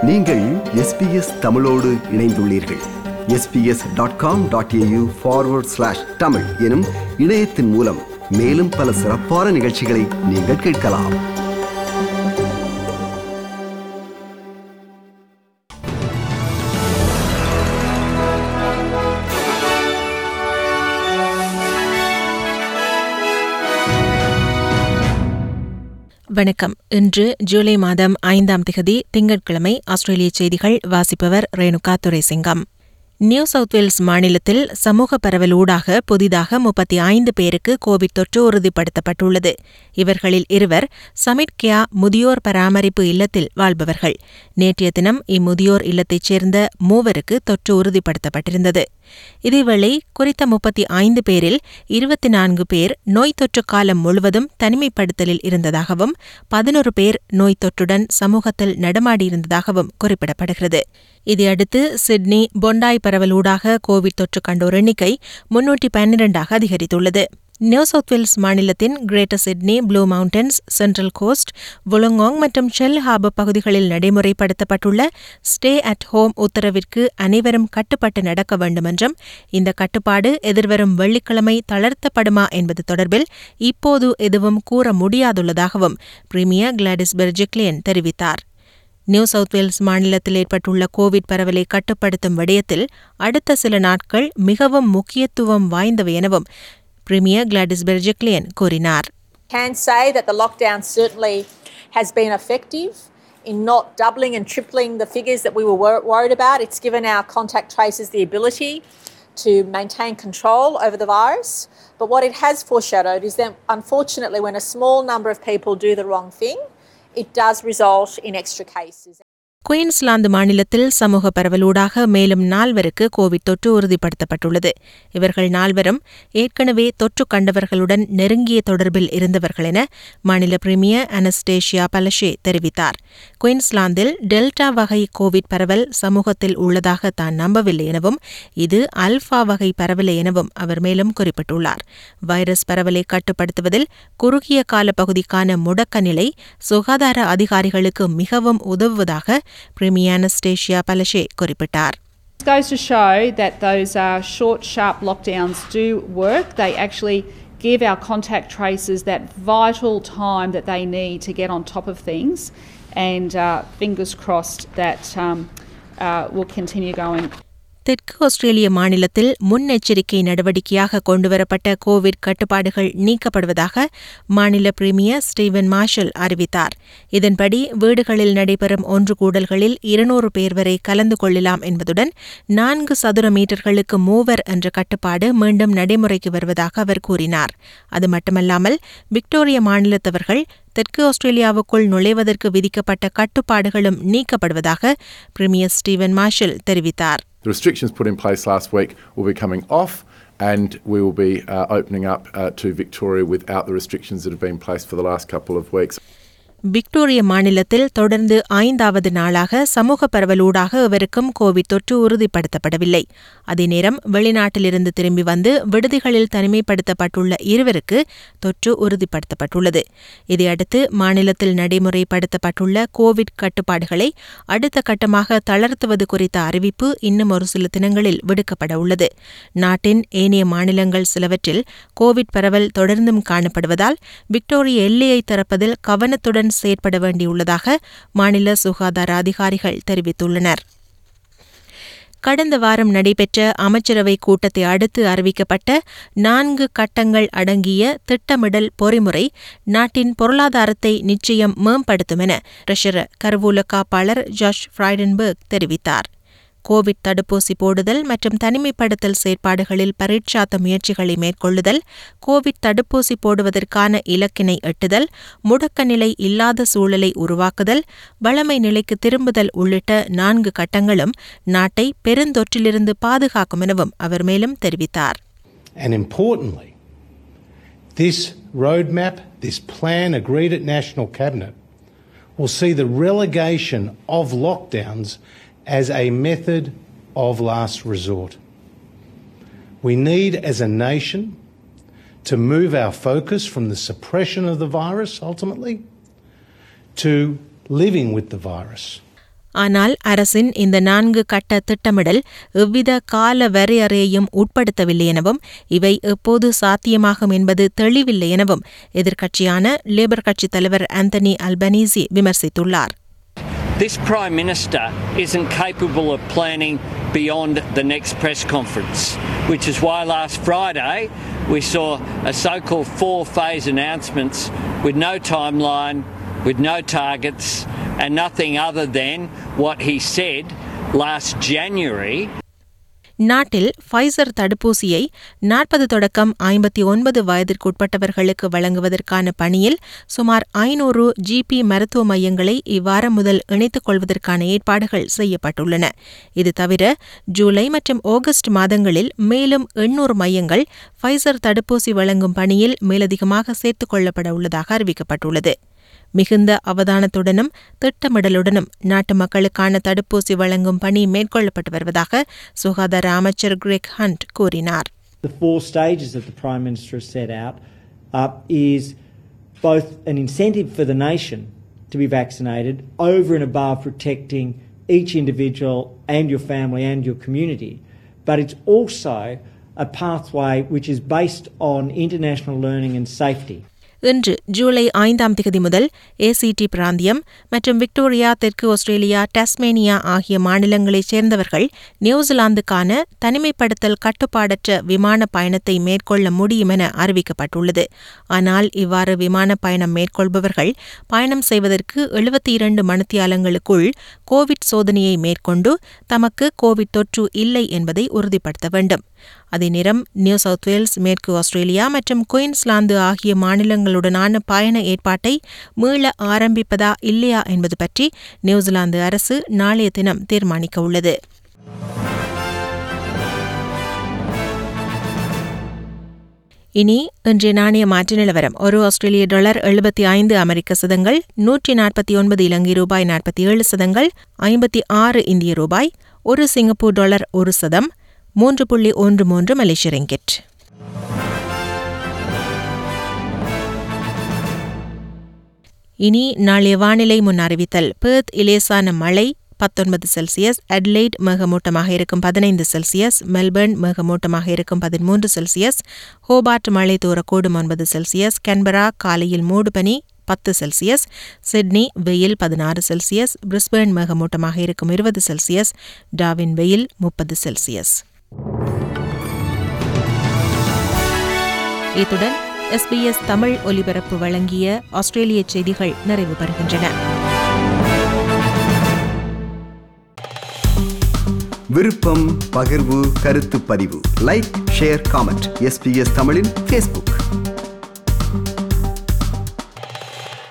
நீங்கள் எஸ்பிஎஸ் தமிழோடு இணைந்துள்ளீர்கள் SBS dot com dot AU forward slash Tamil எனும் இணையத்தின் மூலம் மேலும் பல சிறப்பான நிகழ்ச்சிகளை நீங்கள் கேட்கலாம் வணக்கம் இன்று ஜூலை மாதம் ஐந்தாம் திகதி திங்கட்கிழமை ஆஸ்திரேலிய செய்திகள் வாசிப்பவர் Renuka Duraisingam New South Wales மாநிலத்தில் சமூக பரவல் ஊடாக புதிதாக முப்பத்தி ஐந்து பேருக்கு கோவிட் தொற்று உறுதிப்படுத்தப்பட்டுள்ளது இவர்களில் இருவர் சமிட் கியா முதியோர் பராமரிப்பு இல்லத்தில் வாழ்பவர்கள் நேற்றைய தினம் இம்முதியோர் இல்லத்தைச் சேர்ந்த மூவருக்கு தொற்று உறுதிப்படுத்தப்பட்டிருந்தது இதேவேளை குறித்த முப்பத்தி ஐந்து பேரில் இருபத்தி நான்கு பேர் நோய் தொற்று காலம் முழுவதும் தனிமைப்படுத்தலில் இருந்ததாகவும் பதினொரு பேர் நோய் தொற்றுடன் சமூகத்தில் நடமாடியிருந்ததாகவும் குறிப்பிடப்படுகிறது இதையடுத்து சிட்னி பொண்டாய் பரவலூடாக கோவிட் தொற்று கண்டோர் எண்ணிக்கை முன்னூற்றி பன்னிரண்டாக அதிகரித்துள்ளது நியூ சவுத் வேல்ஸ் மாநிலத்தின் Greater Sydney Blue Mountains Central Coast Wollongong மற்றும் ஷெல் ஹார்பர் பகுதிகளில் நடைமுறைப்படுத்தப்பட்டுள்ள ஸ்டே அட் ஹோம் உத்தரவிற்கு அனைவரும் கட்டுப்பட்டு நடக்க வேண்டுமென்றும் இந்த கட்டுப்பாடு எதிர்வரும் வெள்ளிக்கிழமை தளர்த்தப்படுமா என்பது தொடர்பில் இப்போது எதுவும் கூற முடியாதுள்ளதாகவும் பிரீமியர் கிளாடிஸ் பெர்ஜிக்லியன் தெரிவித்தார் நியூ சவுத் வேல்ஸ் மாநிலத்தில் ஏற்பட்டுள்ள கோவிட் பரவலை கட்டுப்படுத்தும் விடயத்தில் அடுத்த சில நாட்கள் மிகவும் முக்கியத்துவம் வாய்ந்தவை எனவும் பிரீமியர் கிளாடிஸ் பெர்ஜிக்லியன் கூறினார் can say that the lockdown certainly has been effective in not doubling and tripling the figures that we were wor- worried about. It's given our contact tracers the ability to maintain control over the virus. But what it has foreshadowed is that unfortunately, when a small number of people do the wrong thing, it does result in extra cases. Queensland மாநிலத்தில் சமூக பரவலூடாக மேலும் நால்வருக்கு Covid தொற்று உறுதிப்படுத்தப்பட்டுள்ளது இவர்கள் நால்வரும் ஏற்கனவே தொற்று கண்டவர்களுடன் நெருங்கிய தொடர்பில் இருந்தவர்கள் என மாநில பிரீமியர் அனஸ்டேஷியா பலஷே தெரிவித்தார் குயின்ஸ்லாந்தில் டெல்டா வகை கோவிட் பரவல் சமூகத்தில் உள்ளதாக தான் நம்பவில்லை எனவும் இது அல்பா வகை பரவலை எனவும் அவர் மேலும் குறிப்பிட்டுள்ளார் வைரஸ் பரவலை கட்டுப்படுத்துவதில் குறுகிய கால பகுதிக்கான முடக்க நிலை சுகாதார அதிகாரிகளுக்கு மிகவும் உதவுவதாக பிரீமியர் அனஸ்டேஷியா பலஷே குறிப்பிட்டார் It goes to show that those uh, short, sharp lockdowns do work. They actually give our contact tracers that vital time that they need to get on top of things, and uh, fingers crossed that um, uh, will continue going. தெற்கு ஆஸ்திரேலிய மாநிலத்தில் முன்னெச்சரிக்கை நடவடிக்கையாக கொண்டுவரப்பட்ட Covid கட்டுப்பாடுகள் நீக்கப்படுவதாக மாநில premier Steven marshal அறிவித்தார் இதன்படி வீடுகளில் நடைபெறும் ஒன்று கூடல்களில் இருநூறு பேர் வரை கலந்து கொள்ளலாம் என்பதுடன் நான்கு சதுர மீட்டர்களுக்கு மூவர் என்ற கட்டுப்பாடு மீண்டும் நடைமுறைக்கு வருவதாக அவர் கூறினார் அது மட்டுமல்லாமல் விக்டோரிய மாநிலத்தவர்கள் தெற்கு ஆஸ்திரேலியாவுக்குள் நுழைவதற்கு விதிக்கப்பட்ட கட்டுப்பாடுகளும் நீக்கப்படுவதாக பிரீமியர் ஸ்டீவன் மார்ஷல் தெரிவித்தார் The restrictions put in place last week will be coming off, and we will be uh, opening up uh, to Victoria without the restrictions that have been placed for the last couple of weeks. Victoria மாநிலத்தில் தொடர்ந்து ஐந்தாவது நாளாக சமூக பரவலூடாக இவருக்கும் Covid தொற்று உறுதிப்படுத்தப்படவில்லை அதே நேரம் வெளிநாட்டிலிருந்து திரும்பி வந்து விடுதிகளில் தனிமைப்படுத்தப்பட்டுள்ள இருவருக்கு தொற்று உறுதிப்படுத்தப்பட்டுள்ளது இதையடுத்து மாநிலத்தில் நடைமுறைப்படுத்தப்பட்டுள்ள கோவிட் கட்டுப்பாடுகளை அடுத்த கட்டமாக தளர்த்துவது குறித்த அறிவிப்பு இன்னும் ஒரு சில தினங்களில் விடுக்கப்பட உள்ளது நாட்டின் ஏனைய மாநிலங்கள் சிலவற்றில் கோவிட் பரவல் தொடர்ந்தும் காணப்படுவதால் விக்டோரிய எல்லையை திறப்பதில் கவனத்துடன் செயற்பட வேண்டியுள்ளதாக மாநில சுகாதார அதிகாரிகள் தெரிவித்துள்ளனர் கடந்த வாரம் நடைபெற்ற அமைச்சரவை கூட்டத்தை அடுத்து அறிவிக்கப்பட்ட நான்கு கட்டங்கள் அடங்கிய திட்டமிடல் பொறிமுறை நாட்டின் பொருளாதாரத்தை நிச்சயம் மேம்படுத்தும் என ட்ரெஷரர் கருவூல காப்பாளர் ஜாஷ் ஃப்ரைடன்பர்க் தெரிவித்தார் கோவிட் தடுப்பூசி போடுதல் மற்றும் தனிமைப்படுத்தல் செயற்பாடுகளில் பரீட்சாத்த முயற்சிகளை மேற்கொள்ளுதல் கோவிட் தடுப்பூசி போடுவதற்கான இலக்கினை எட்டுதல் முடக்க நிலை இல்லாத சூழலை உருவாக்குதல் வளமை நிலைக்கு திரும்புதல் உள்ளிட்ட நான்கு கட்டங்களும் நாட்டை பெருந்தொற்றிலிருந்து பாதுகாக்கும் எனவும் அவர் மேலும் தெரிவித்தார் And importantly, this roadmap, this plan agreed at National Cabinet, will see the relegation of lockdowns as a method of last resort. We need, as a nation, to move our focus from the suppression of the virus ultimately to living with the virus. ஆனால் அரசின் இந்த நான்கு கட்ட திட்டமிடல் எவ்வித கால வரையறையையும் உட்படுத்தவில்லை எனவும் இவை எப்போது சாத்தியமாகும் என்பது தெளிவில்லை எனவும் எதிர்க்கட்சியான லேபர் கட்சித் தலைவர் ஆந்தனி அல்பனீசி விமர்சித்துள்ளார் This Prime Minister isn't capable of planning beyond the next press conference, which is why last Friday we saw a so called four phase announcements with no timeline, with no targets, and nothing other than what he said last January நாட்டில் Pfizer தடுப்பூசியை நாற்பது தொடக்கம் ஐம்பத்தி ஒன்பது வயதிற்குட்பட்டவர்களுக்கு வழங்குவதற்கான பணியில் சுமார் ஐநூறு ஜிபி மருத்துவ மையங்களை இவ்வாரம் முதல் இணைத்துக் கொள்வதற்கான ஏற்பாடுகள் செய்யப்பட்டுள்ளன இது தவிர ஜூலை மற்றும் ஆகஸ்ட் மாதங்களில் மேலும் எண்ணூறு மையங்கள் ஃபைசர் தடுப்பூசி வழங்கும் பணியில் மேலதிகமாக சேர்த்துக் கொள்ளப்பட உள்ளதாக அறிவிக்கப்பட்டுள்ளது மிகுந்த அவதானத்துடனும் திட்டமிடலுடனும் நாட்டு மக்களுக்கான தடுப்பூசி வழங்கும் பணி மேற்கொள்ளப்பட்டு வருவதாக சுகாதார அமைச்சர் கிரெக் ஹண்ட் கூறினார் The four stages that the Prime Minister has set out uh, is both an incentive for the nation to be vaccinated over and above protecting each individual and your family and your community, but it's also a pathway which is based on international learning and safety. இன்று ஜூலை ஐந்தாம் திகதி முதல் ACT பிராந்தியம் மற்றும் Victoria தெற்கு Australia Tasmania ஆகிய மாநிலங்களைச் சேர்ந்தவர்கள் நியூசிலாந்துக்கான தனிமைப்படுத்தல் கட்டுப்பாடற்ற விமான பயணத்தை மேற்கொள்ள முடியும் என அறிவிக்கப்பட்டுள்ளது ஆனால் இவ்வாறு விமான பயணம் மேற்கொள்பவர்கள் பயணம் செய்வதற்கு எழுபத்தி இரண்டு மணித்தியாலங்களுக்குள் கோவிட் சோதனையை மேற்கொண்டு தமக்கு கோவிட் தொற்று இல்லை என்பதை உறுதிப்படுத்த வேண்டும் அதே நேரம் நியூ சவுத் வேல்ஸ் மேற்கு ஆஸ்திரேலியா மற்றும் குயின்ஸ்லாந்து ஆகிய மாநிலங்களுடனான பயண ஏற்பாட்டை மீள ஆரம்பிப்பதா இல்லையா என்பது பற்றி நியூசிலாந்து அரசு நாளைய தினம் தீர்மானிக்க உள்ளது இனி இன்றைய நாணய மாற்று நிலவரம் ஒரு ஆஸ்திரேலிய டாலர் எழுபத்தி ஐந்து அமெரிக்க சதங்கள் நூற்றி நாற்பத்தி ஒன்பது இலங்கை ரூபாய் நாற்பத்தி ஏழு சதங்கள் ஐம்பத்தி ஆறு இந்திய ரூபாய் ஒரு சிங்கப்பூர் டாலர் ஒரு சதம் மூன்று புள்ளி ஒன்று மூன்று மலேசிய ரிங்கிட் இனி நாளைய வானிலை முன் அறிவித்தல் பெர்த் இலேசான மழை பத்தொன்பது செல்சியஸ் அட்லைட் மேகமூட்டமாக இருக்கும் பதினைந்து செல்சியஸ் மெல்பர்ன் மேகமூட்டமாக இருக்கும் பதிமூன்று செல்சியஸ் ஹோபார்ட் மழை தூரக்கூடும் ஒன்பது செல்சியஸ் கன்பரா காலையில் மூடுபனி பத்து செல்சியஸ் சிட்னி வெயில் பதினாறு செல்சியஸ் பிரிஸ்பேர்ன் மேகமூட்டமாக இருக்கும் இருபது செல்சியஸ் டாவின் வெயில் முப்பது செல்சியஸ் இத்துடன் எஸ்பிஎஸ் தமிழ் ஒலிபரப்பு வழங்கிய ஆஸ்திரேலிய செய்திகள் நிறைவு பெறுகின்றன விருப்பம் பகிர்வு கருத்து பதிவு லைக் ஷேர் காமெண்ட் எஸ்பிஎஸ் தமிழின் ஃபேஸ்புக்